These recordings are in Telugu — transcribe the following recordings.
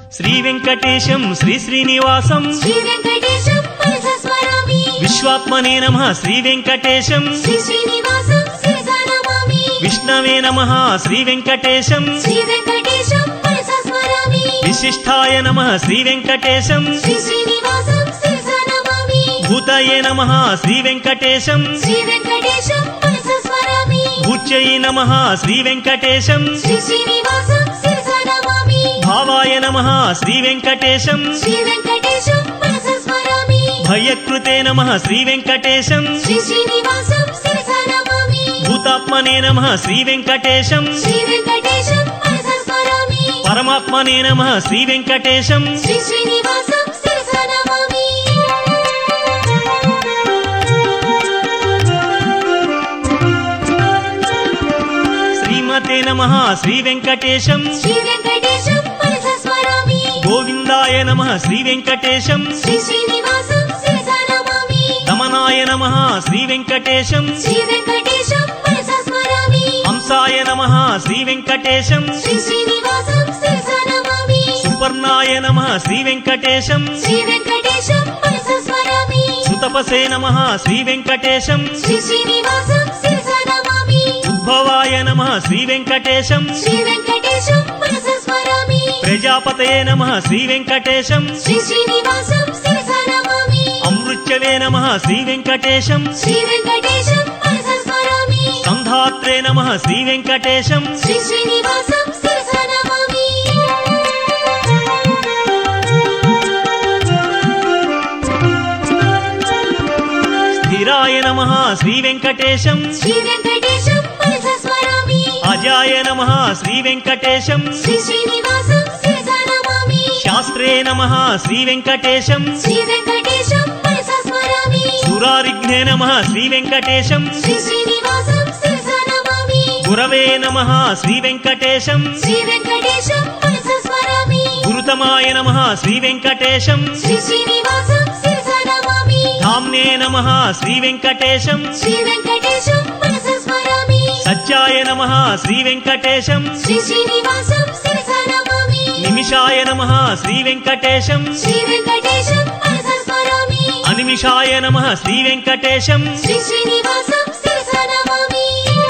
శ్రీ వెంకటేశం శ్రీ శ్రీనివాసం శ్రీ వెంకటేశం మనసా స్మరామి విశ్వాత్మనే నమ శ్రీ వెంకటేశం శ్రీ శ్రీనివాసం శిరసా నమామి విష్ణవే నమ శ్రీ వెంకటేశం శ్రీ వెంకటేశం మనసా స్మరామి విశిష్టాయ నమ శ్రీ వెంకటేశం శ్రీ శ్రీనివాసం శిరసా నమామి భూతయే నమ శ్రీ వెంకటేశం శ్రీ వెంకటేశం మనసా స్మరామి భూత్యై నమ శ్రీ వెంకటేశం శ్రీ శ్రీనివాసం శిరసా నమామి భావాయ నమ శ్రీ వెంకటేశం శ్రీ వెంకటేశం మనసా స్మరామి భయకృతే నమ శ్రీ వెంకటేశం శ్రీ శ్రీనివాసం శిరసా నమామి భూతాత్మనే నమ శ్రీ వెంకటేశం శ్రీ వెంకటేశం మనసా స్మరామి పరమాత్మనే నమ శ్రీ వెంకటేశం శ్రీ శ్రీనివాసం శిరసా నమామి శ్రీమతే నమ శ్రీ వెంకటేశం శ్రీ వెంకటేశం మనసా స్మరామి గోవిందాయ నమ శ్రీ వెంకటేశం శ్రీ శ్రీనివాసం శిరసా నమామి రమణాయ నమ శ్రీ వెంకటేశం శ్రీ వెంకటేశం మనసా స్మరామి హంసాయ నమ శ్రీ వెంకటేశం శ్రీ శ్రీనివాసం శిరసా నమామి సుపర్ణాయ నమ శ్రీ వెంకటేశం శ్రీ వెంకటేశం మనసా స్మరామి సుతపసే నమ శ్రీ వెంకటేశం శ్రీ శ్రీనివాసం శిరసా నమామి ఉద్భవాయ నమ శ్రీ వెంకటేశం శ్రీ వెంకటేశం మనసా స్మరామి ప్రజాపతయే నమ శ్రీ వెంకటేశం శ్రీ శ్రీనివాసం శిరసా నమామి అమృత్యవే నమ శ్రీ వెంకటేశం శ్రీ వెంకటేశం మనసా స్మరామి సంధాత్రే నమ శ్రీ వెంకటేశం శ్రీ శ్రీనివాసం శిరసా నమామి స్థిరాయ నమ శ్రీ వెంకటేశం శ్రీ వెంకటేశం మనసా స్మరామి అజాయ నమ శ్రీ వెంకటేశం శ్రీ శ్రీనివాసం శిరసా నమామి శాస్త్రే నమ శ్రీ వెంకటేశం శ్రీ వెంకటేశం మనసా స్మరామి సురారిఘ్నే నమ శ్రీ వెంకటేశం శ్రీ శ్రీనివాసం శిరసా నమామి గురవే నమ శ్రీ వెంకటేశం శ్రీ వెంకటేశం మనసా స్మరామి గురుతమాయ నమ శ్రీ వెంకటేశం శ్రీ శ్రీనివాసం శిరసా నమామి ధామ్నే నమ శ్రీ వెంకటేశం శ్రీ వెంకటేశం మనసా స్మరామి సత్యాయ నమ శ్రీ వెంకటేశం శ్రీ శ్రీనివాసం శిరసా నమామి నిమిషాయ నమ శ్రీ వెంకటేశం శ్రీ వెంకటేశం మనసా స్మరామి అనిమిషాయ నమ శ్రీ వెంకటేశం శ్రీ శ్రీనివాసం శిరసా నమామి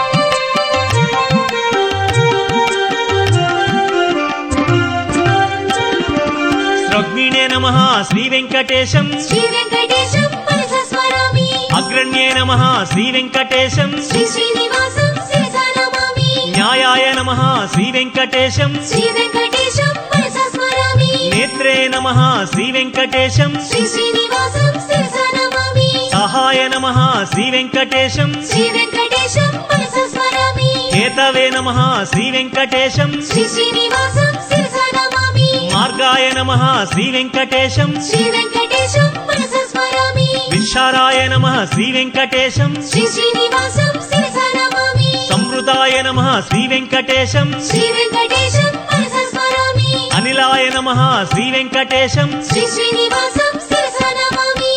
స్రగ్మిణే నమ శ్రీ వెంకటేశం శ్రీ వెంకటేశం మనసా స్మరామి అగ్రణ్యే నమ శ్రీ వెంకటేశం శ్రీ శ్రీనివాసం శిరసా నమామి న్యాయాయ నమ శ్రీ వెంకటేశం శ్రీ వెంకటేశం మనసా స్మరామి నేత్రే నమ శ్రీ వెంకటేశం శ్రీ శ్రీనివాసం శిరసా నమామి సహాయ నమ శ్రీ వెంకటేశం శ్రీ వెంకటేశం మనసా స్మరామి హేతవే నమ శ్రీ వెంకటేశం శ్రీ శ్రీనివాసం శిరసా నమామి మార్గాయ నమ శ్రీ వెంకటేశం శ్రీ వెంకటేశం మనసా స్మరామి విశారాయ నమ శ్రీ వెంకటేశం శ్రీ శ్రీనివాసం శిరసా నమామి సంవృతాయ నమ శ్రీ వెంకటేశం శ్రీ వెంకటేశం మనసా స్మరామి అనిలాయ నమ శ్రీ వెంకటేశం శ్రీ శ్రీనివాసం శిరసా నమామి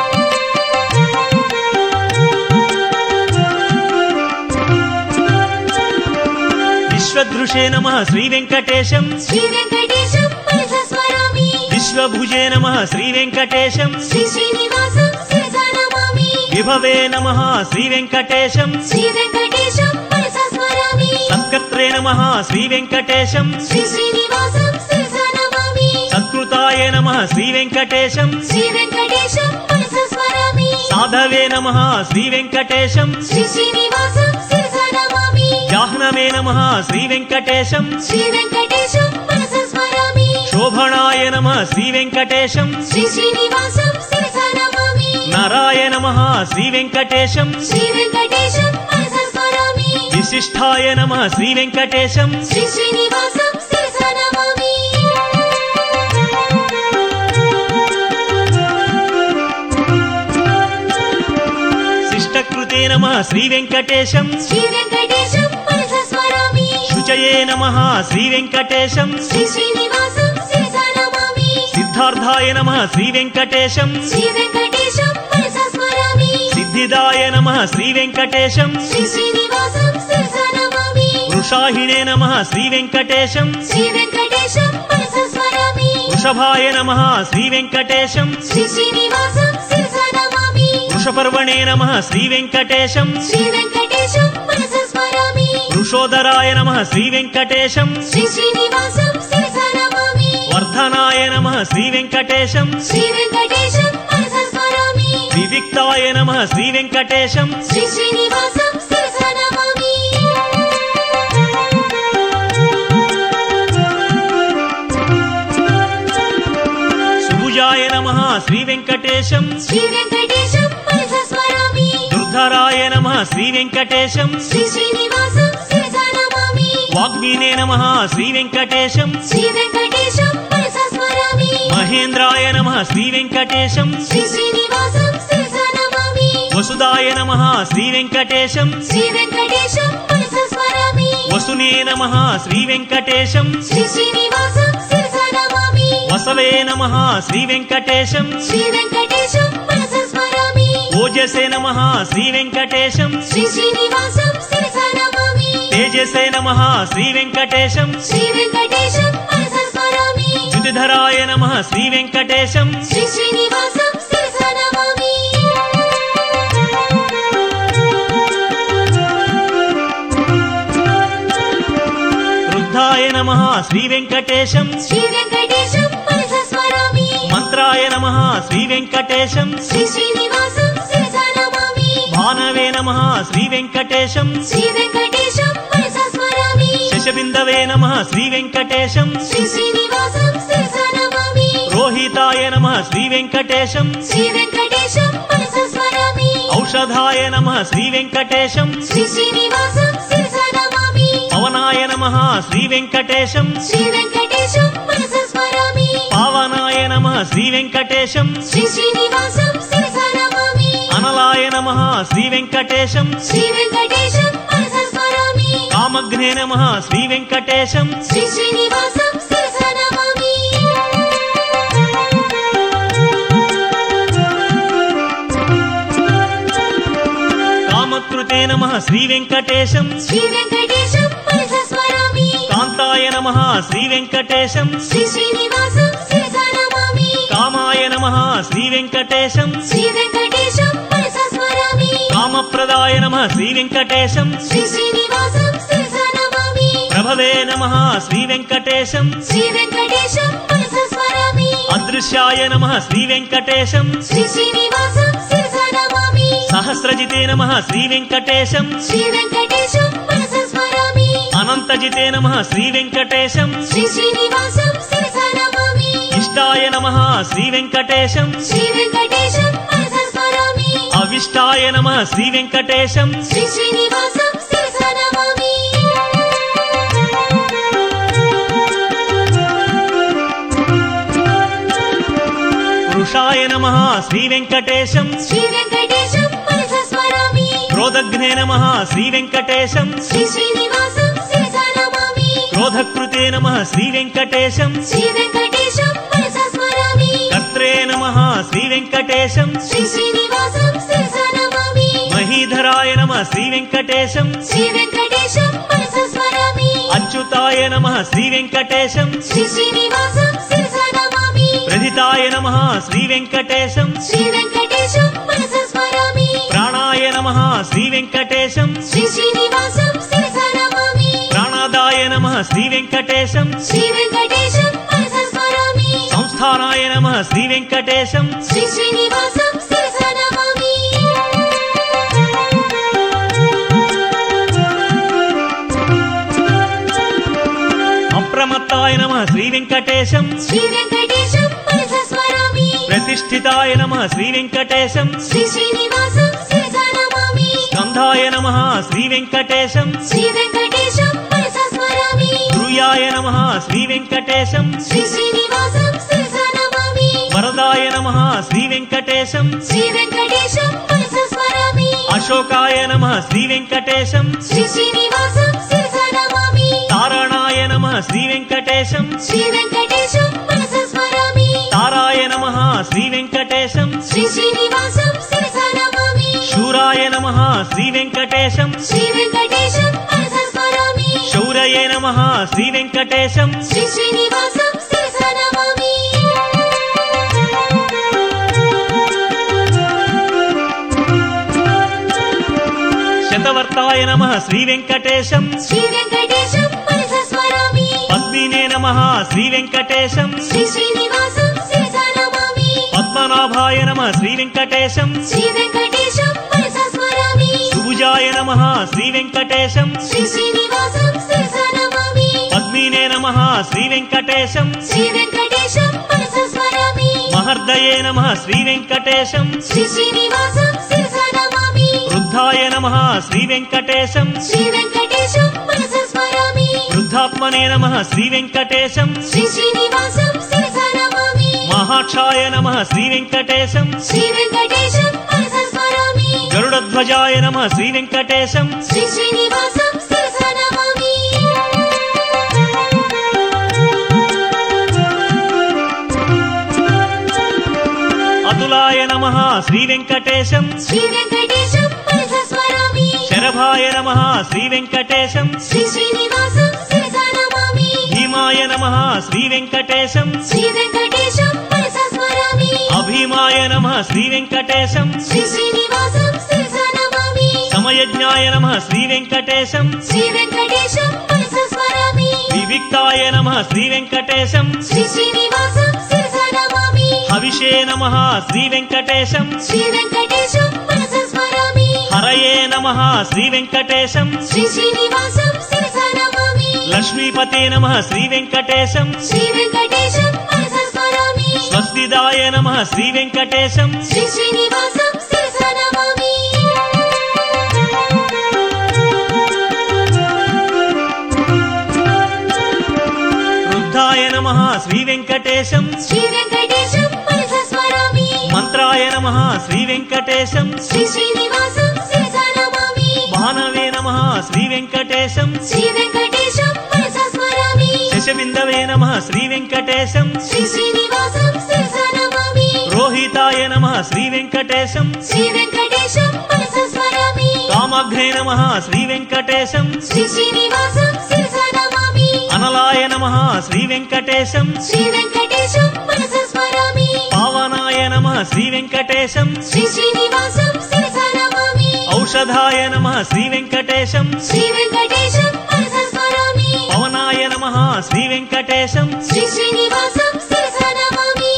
విశ్వదృశే నమ శ్రీ వెంకటేశం శ్రీ వెంకటేశం మనసా స్మరామి విశ్వభుజే నమ శ్రీ వెంకటేశం శ్రీ శ్రీనివాసం శిరసా నమామి విభవే నమ శ్రీ వెంకటేశం శ్రీ వెంకటేశం మనసా స్మరామి సత్కత్రే నమ శ్రీ వెంకటేశం శ్రీ శ్రీనివాసం శిరసా నమామి సత్కృతాయ నమ శ్రీ వెంకటేశం శ్రీ వెంకటేశం మనసా స్మరామి సాధవే నమ శ్రీ వెంకటేశం శ్రీ శ్రీనివాసం శిరసా నమామి జాహ్నవే నమ శ్రీ వెంకటేశం శ్రీ వెంకటేశం మనసా స్మరామి శోభణాయ నమ శ్రీ వెంకటేశం శ్రీ శ్రీనివాసం శిరసా నమామి నరాయ నమ శ్రీ వెంకటేశం శ్రీ వెంకటేశం మనసా స్మరామి విశిష్టాయ నమ శ్రీ వెంకటేశం శ్రీ శ్రీనివాసం శిరసా నమామి శిష్టకృతే నమ శ్రీ వెంకటేశం శ్రీ వెంకటేశం మనసా స్మరామి శుచయే నమ శ్రీ వెంకటేశం శ్రీ శ్రీనివాసం శిరసా నమామి సిద్ధార్థాయ నమ శ్రీ వెంకటేశం శ్రీ వెంకటేశం మనసా స్మరామి సిద్ధిదాయ నమ శ్రీ వెంకటేశం శ్రీ శ్రీనివాసం శిరసా నమామి వృషాహిణే నమ శ్రీ వెంకటేశం శ్రీ వెంకటేశం మనసా స్మరామి వృషభాయ నమ శ్రీ వెంకటేశం శ్రీ శ్రీనివాసం శిరసా నమామి వృషపర్వణే నమ శ్రీ వెంకటేశం శ్రీ వెంకటేశం మనసా స్మరామి వృషోదరాయ నమ శ్రీ వెంకటేశం శ్రీ శ్రీనివాసం శిరసా నమామి వర్ధనాయ నమ శ్రీ వెంకటేశం శ్రీ వెంకటేశం మనసా స్మరామి వివిక్తాయ నమ శ్రీ వెంకటేశం శ్రీ శ్రీనివాసం శిరసా నమామి సుభుజాయ నమ శ్రీ వెంకటేశం శ్రీ వెంకటేశం మనసా స్మరామి దుర్ధరాయ నమ శ్రీ వెంకటేశం శ్రీ శ్రీనివాసం శిరసా నమామి వాగ్మీనే నమ శ్రీ వెంకటేశం శ్రీ వెంకటేశం మనసా స్మరామి మహేంద్రాయ నమ శ్రీ వెంకటేశం శ్రీ శ్రీనివాసం శిరసా నమామి వసుదాయ నమ శ్రీ వెంకటేశం శ్రీ వెంకటేశం మనసా స్మరామి వసునే నమ శ్రీ వెంకటేశం శ్రీ శ్రీనివాసం శిరసా నమామి వసవే నమ శ్రీ వెంకటేశం శ్రీ వెంకటేశం మనసా స్మరామి ఓజసే నమ శ్రీ వెంకటేశం శ్రీ శ్రీనివాసం శిరసా నమామి తేజసే నమ శ్రీ వెంకటేశం శ్రీ వెంకటేశం మనసా స్మరామి జ్యుతిధరాయ నమ శ్రీ వెంకటేశం శ్రీ శ్రీనివాసం శిరసా నమామి వృద్ధాయ నమ శ్రీ వెంకటేశం శ్రీ వెంకటేశం మనసా స్మరామి మంత్రాయ నమ శ్రీ వెంకటేశం శ్రీ శ్రీనివాసం శిరసా నమామి భానవే నమ శ్రీ వెంకటేశం శ్రీ వెంకటేశం మనసా స్మరామి శశబిందవే నమ శ్రీ వెంకటేశం శ్రీ శ్రీనివాసం శిరసా నమామి రోహితాయ నమ శ్రీ వెంకటేశం శ్రీ వెంకటేశం మనసా స్మరామి ఔషధాయ నమ శ్రీ వెంకటేశం శ్రీ శ్రీనివాసం శిరసా నమామి పవనాయ నమ శ్రీ వెంకటేశం శ్రీ వెంకటేశం మనసా స్మరామి పావనాయ నమ శ్రీ వెంకటేశం శ్రీ శ్రీనివాసం శిరసా నమామి అనలాయ నమ శ్రీ వెంకటేశం శ్రీ వెంకటేశం మనసా స్మరామి కామగ్నే నమ శ్రీ వెంకటేశం శ్రీ శ్రీనివాసం శిరసా నమామి కామకృతే నమ శ్రీ వెంకటేశం శ్రీ వెంకటేశం మనసా స్మరామి కాంతాయ నమ శ్రీ వెంకటేశం శ్రీ శ్రీనివాసం శిరసా నమామి కామాయ నమ శ్రీ వెంకటేశం శ్రీ వెంకటేశం మనసా స్మరామి కామప్రదాయ నమ శ్రీ వెంకటేశం శ్రీ శ్రీనివాసం శిరసా నమామి ప్రభవే నమ శ్రీ వెంకటేశం శ్రీ వెంకటేశం మనసా స్మరామి అదృశ్యాయ నమ శ్రీ వెంకటేశం శ్రీ శ్రీనివాసం శిరసా నమామి సహస్రజితే నమ శ్రీ వెంకటేశం శ్రీ వెంకటేశం మనసా స్మరామి అనంతజితే నమ శ్రీ వెంకటేశం శ్రీ శ్రీనివాసం శిరసా నమామి ఇష్టాయ నమ శ్రీ వెంకటేశం శ్రీ వెంకటేశం మనసా స్మరామి అవిష్టాయ నమ శ్రీ వెంకటేశం శ్రీ శ్రీనివాసం శిరసా నమామి వృషాయ నమ శ్రీ వెంకటేశం శ్రీ వెంకటేశం మనసా స్మరామి క్రోధఘ్నే నమ శ్రీ వెంకటేశం శ్రీ శ్రీనివాసం శిరసా నమామి క్రోధకృతే నమ శ్రీ వెంకటేశం శ్రీ వెంకటేశం మనసా స్మరామి కర్త్రే నమ శ్రీ వెంకటేశం శ్రీ శ్రీనివాసం శిరసా నమామి మహీధరాయ నమ శ్రీ వెంకటేశం శ్రీ వెంకటేశం మనసా స్మరామి అచ్యుతాయ నమ శ్రీ వెంకటేశం శ్రీ శ్రీనివాసం శిరసా నమామి ప్రథితాయ నమ శ్రీ వెంకటేశం శ్రీ వెంకటేశం మనసా స్మరామి ప్రాణాయ నమ శ్రీ వెంకటేశం శ్రీ శ్రీనివాసం శిరసా నమామి ప్రాణాదాయ నమ శ్రీ వెంకటేశం శ్రీ వెంకటేశం మనసా స్మరామి సంస్థానాయ నమ శ్రీ వెంకటేశం శ్రీ శ్రీనివాసం శిరసా నమామి అప్రమత్తాయ నమ శ్రీ వెంకటేశం శ్రీ వెంకటేశం మనసా స్మరామి ప్రతిష్ఠితాయ నమ శ్రీ వెంకటేశం శ్రీ శ్రీనివాసం శిరసా నమామి స్కంధాయ నమ శ్రీ వెంకటేశం శ్రీ వెంకటేశం మనసా స్మరామి ధ్రుయాయ నమ శ్రీ వెంకటేశం శ్రీ శ్రీనివాసం శిరసా నమామి వరదాయ నమ శ్రీ వెంకటేశం శ్రీ వెంకటేశం మనసా స్మరామి అశోకాయ నమ శ్రీ వెంకటేశం శ్రీ శ్రీనివాసం శిరసా నమామి తారణాయ నమ శ్రీ వెంకటేశం శ్రీ వెంకటేశం మనసా స్మరామి తారాయ నమ శ్రీ వెంకటేశం శ్రీ శ్రీనివాసం శిరసా నమామి శూరాయ నమ శ్రీ వెంకటేశం శ్రీ వెంకటేశం మనసా స్మరామి శౌరయే నమ శ్రీ వెంకటేశం శ్రీ శ్రీనివాసం శిరసా నమామి పద్మజాయ నమ శ్రీ వెంకటేశం శ్రీ వెంకటేశం మనసా స్మరామి పద్మినే నమ శ్రీ వెంకటేశం శ్రీ శ్రీనివాసం శిరసా నమామి పద్మనాభాయ నమ శ్రీ వెంకటేశం శ్రీ వెంకటేశం మనసా స్మరామి సుభుజాయ నమ శ్రీ వెంకటేశం శ్రీ శ్రీనివాసం శిరసా నమామి పద్మినే నమ శ్రీ వెంకటేశం శ్రీ వెంకటేశం మనసా స్మరామి మహర్దయే నమ శ్రీ వెంకటేశం శ్రీ శ్రీనివాసం శిరసా నమామి వృద్ధాయ నమ శ్రీ వెంకటేశం శ్రీ వెంకటేశం మనసా స్మరామి వృద్ధాత్మనే నమ శ్రీ వెంకటేశం శ్రీ శ్రీనివాసం శిరసా నమామి మహాక్షాయ నమ శ్రీ వెంకటేశం శ్రీ వెంకటేశం మనసా స్మరామి గరుడధ్వజాయ నమ శ్రీ వెంకటేశం శ్రీ శ్రీనివాసం శిరసా నమామి అతులాయ నమ శ్రీ వెంకటేశం శ్రీ వెంకటేశం మనసా స్మరామి శరభాయ నమ శ్రీ వెంకటేశం శ్రీ శ్రీనివాసం శిరసా నమామి భీమాయ నమ శ్రీ వెంకటేశం శ్రీ వెంకటేశం మనసా స్మరామి అభీమాయ నమ శ్రీ వెంకటేశం శ్రీ శ్రీనివాసం శిరసా నమామి సమయజ్ఞాయ నమ శ్రీ వెంకటేశం శ్రీ వెంకటేశం మనసా స్మరామి వివిక్తాయ నమ శ్రీ వెంకటేశం శ్రీ శ్రీనివాసం శిరసా నమామి హవిషే నమ శ్రీ వెంకటేశం శ్రీ వెంకటేశం మనసా స్మరామి హరయే నమ శ్రీ వెంకటేశం శ్రీ శ్రీనివాసం శిరసా నమామి లక్ష్మీపతే నమ శ్రీ వెంకటేశం శ్రీ వెంకటేశం మనసా స్మరామి స్వస్తిదాయ నమ శ్రీ వెంకటేశం శ్రీ శ్రీనివాసం శిరసా నమామి వృద్ధాయ నమ శ్రీ వెంకటేశం శ్రీ వెంకటేశం మనసా స్మరామి మంత్రాయ నమ శ్రీ వెంకటేశం శ్రీ శ్రీనివాసం శిరసా నమామి భానవే నమ శ్రీ వెంకటేశం శ్రీ వెంకటేశం మనసా స్మరామి శశబిందవే నమ శ్రీ వెంకటేశం శ్రీ శ్రీనివాసం శిరసా నమామి రోహితాయ నమ శ్రీ వెంకటేశం శ్రీ వెంకటేశం మనసా స్మరామి కామాగ్నే నమ శ్రీ వెంకటేశం శ్రీ శ్రీనివాసం శిరసా నమామి అనలాయ నమ శ్రీ వెంకటేశం శ్రీ వెంకటేశం మనసా స్మరామి పావనాయ నమ శ్రీ వెంకటేశం శ్రీ శ్రీనివాసం శిరసా నమామి ఔషధాయ నమ శ్రీ వెంకటేశం శ్రీ వెంకటేశం మనసా స్మరామి పవనాయ నమ శ్రీ వెంకటేశం శ్రీ శ్రీనివాసం శిరసా నమామి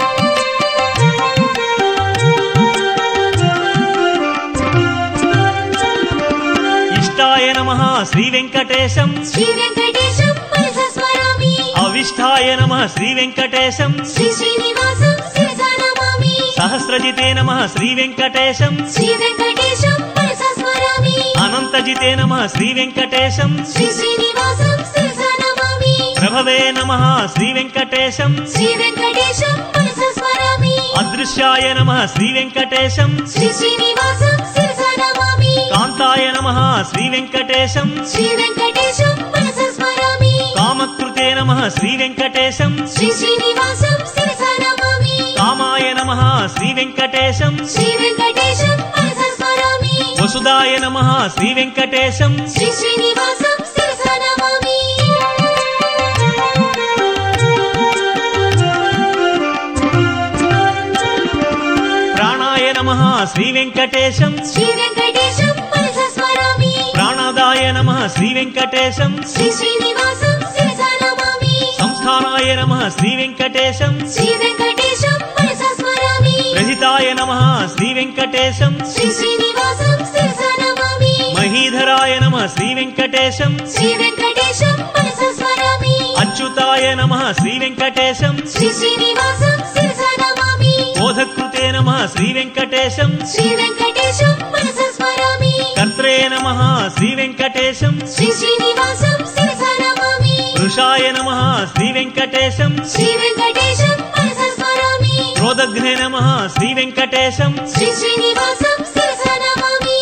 ఇష్టాయ నమ శ్రీ వెంకటేశం శ్రీ వెంకటేశం మనసా స్మరామి అవిష్టాయ నమ శ్రీ వెంకటేశం శ్రీ శ్రీనివాసం శిరసా నమామి సహస్రజితే నమ శ్రీ వెంకటేశం శ్రీ వెంకటేశం మనసా స్మరామి అనంతజితే నమ శ్రీ వెంకటేశం శ్రీ శ్రీనివాసం శిరసా నమామి ప్రభవే నమ శ్రీ వెంకటేశం శ్రీ వెంకటేశం మనసా స్మరామి అదృశ్యాయ నమ శ్రీ వెంకటేశం శ్రీ శ్రీనివాసం శిరసా నమామి కాంతాయ నమ శ్రీ వెంకటేశం శ్రీ వెంకటేశం మనసా స్మరామి కామకృతే నమ శ్రీ వెంకటేశం శ్రీ శ్రీనివాసం శిరసా నమామి కామాయ నమ శ్రీ వెంకటేశం శ్రీ వెంకటేశం మనసా స్మరామి వసుదాయ నమ శ్రీ వెంకటేశం శ్రీ శ్రీనివాసం శిరసా నమామి ప్రాణాయ నమ శ్రీ వెంకటేశం శ్రీ వెంకటేశం మనసా స్మరామి ప్రాణదాయ నమ శ్రీ వెంకటేశం శ్రీ శ్రీనివాసం శిరసా నమామి సంస్థానాయ నమ శ్రీ వెంకటేశం శ్రీ వెంకటేశం మనసా స్మరామి ప్రహితాయ నమ శ్రీ వెంకటేశం శ్రీ శ్రీనివాసం శిరసా నమామి మహీధరాయ నమ శ్రీ వెంకటేశం శ్రీ వెంకటేశం మనసా స్మరామి అచ్యుతాయ నమ శ్రీ వెంకటేశం శ్రీ శ్రీనివాసం శిరసా నమామి బోధకృతే నమ శ్రీ వెంకటేశం శ్రీ వెంకటేశం మనసా స్మరామి కర్త్రే నమ శ్రీ వెంకటేశం శ్రీ శ్రీనివాసం శిరసా నమామి వృషాయ నమ శ్రీ వెంకటేశం శ్రీ వెంకటేశం మనసా స్మరామి క్రోధఘ్నే నమ శ్రీ వెంకటేశం శ్రీ శ్రీనివాసం శిరసా నమామి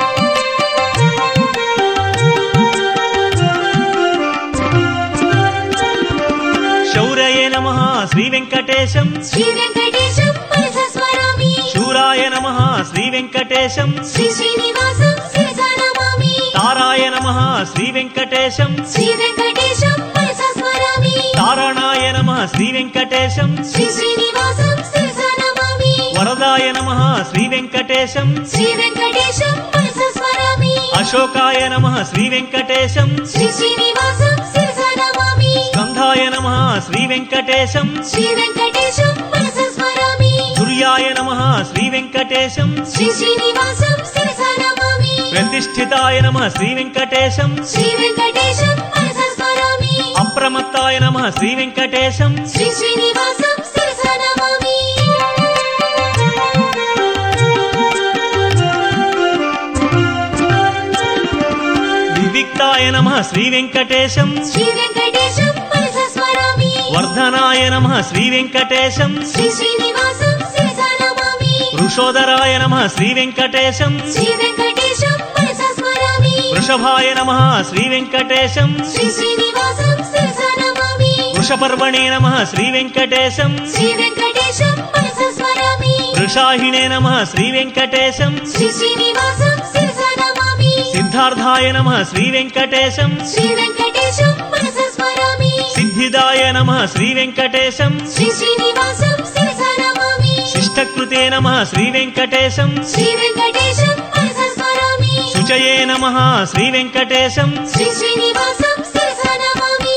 శౌరయే నమ శ్రీ వెంకటేశం శ్రీ వెంకటేశం మనసా స్మరామి శూరాయ నమ శ్రీ వెంకటేశం శ్రీ శ్రీనివాసం శిరసా నమామి తారాయ నమ శ్రీ వెంకటేశం శ్రీ వెంకటేశం మనసా స్మరామి తారణాయ నమ శ్రీ వెంకటేశం శ్రీ శ్రీనివాసం శిరసా నమామి వరదాయ నమ శ్రీ వెంకటేశం శ్రీ వెంకటేశం మనసా స్మరామి అశోకాయ నమ శ్రీ వెంకటేశం శ్రీ శ్రీనివాసం శిరసా నమామి స్కంధాయ నమ శ్రీ వెంకటేశం శ్రీ వెంకటేశం మనసా స్మరామి తుర్యాయ నమ శ్రీ వెంకటేశం శ్రీ శ్రీనివాసం శిరసా నమామి ప్రతిష్ఠితాయ నమ శ్రీ వెంకటేశం శ్రీ వెంకటేశం మనసా స్మరామి అప్రమత్తాయ నమ శ్రీ వెంకటేశం శ్రీ శ్రీనివాసం శిరసా నమామి వివిక్తాయ నమ శ్రీ వెంకటేశం శ్రీ వెంకటేశం మనసా స్మరామి వర్ధనాయ నమ శ్రీ వెంకటేశం శ్రీ శ్రీనివాసం శిరసా నమామి వృషోదరాయ నమ శ్రీ వెంకటేశం శ్రీ వెంకటేశం మనసా స్మరామి వృషభాయ నమ శ్రీ వెంకటేశం శ్రీ శ్రీనివాసం శిరసా నమామి వృషపర్వణే నమ శ్రీ వెంకటేశం శ్రీ వెంకటేశం మనసా స్మరామి వృషాహిణే నమ శ్రీ వెంకటేశం శ్రీ శ్రీనివాసం శిరసా నమామి సిద్ధార్థాయ నమ శ్రీ వెంకటేశం శ్రీ వెంకటేశం మనసా స్మరామి సిద్ధిదాయ నమ శ్రీ వెంకటేశం శ్రీ శ్రీనివాసం శిరసా నమామి శిష్టకృతే నమ శ్రీ వెంకటేశం శ్రీ వెంకటేశం మనసా స్మరామి శుచయే నమ శ్రీ వెంకటేశం శ్రీ శ్రీనివాసం శిరసా నమామి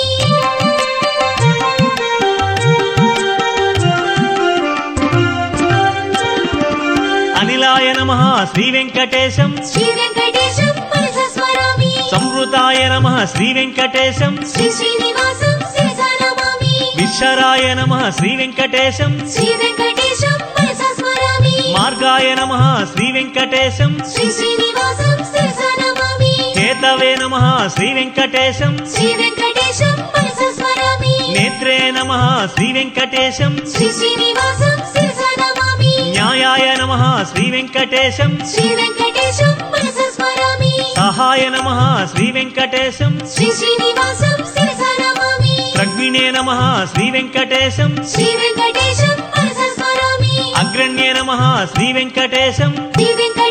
అనిలాయ నమ శ్రీ వెంకటేశం శ్రీ వెంకటేశం మనసా స్మరామి సంవృతాయ నమ శ్రీ వెంకటేశం శ్రీ శ్రీనివాసం శిరసా నమామి విశ్వరాయ నమ శ్రీ వెంకటేశం శ్రీ వెంకటేశం మనసా స్మరామి మార్గాయ నమ శ్రీ వెంకటేశం శ్రీ శ్రీనివాసం శిరసా నమామి కేతవే నమ శ్రీ వెంకటేశం శ్రీ వెంకటేశం మనసా స్మరామి నేత్రే నమ శ్రీ వెంకటేశం శ్రీ శ్రీనివాసం శిరసా నమామి న్యాయాయ నమ శ్రీ వెంకటేశం శ్రీ వెంకటేశం మనసా స్మరామి సహాయ నమ శ్రీ వెంకటేశం శ్రీ శ్రీనివాసం శిరసా నమామి ప్రజ్ఞినే నమ శ్రీ వెంకటేశం శ్రీ వెంకటేశం మనసా స్మరామి అగ్రణ్యే నమ శ్రీ వెంకటేశం శ్రీ వెంకటేశం